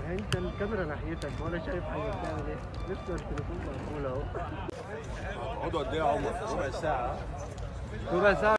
انت الكاميرا ناحيتك ولا شايف حاجه بتعمل ايه لسه التليفون مقفول اهو اقعدوا قد ايه يا عمر؟ ربع ساعة ربع ساعه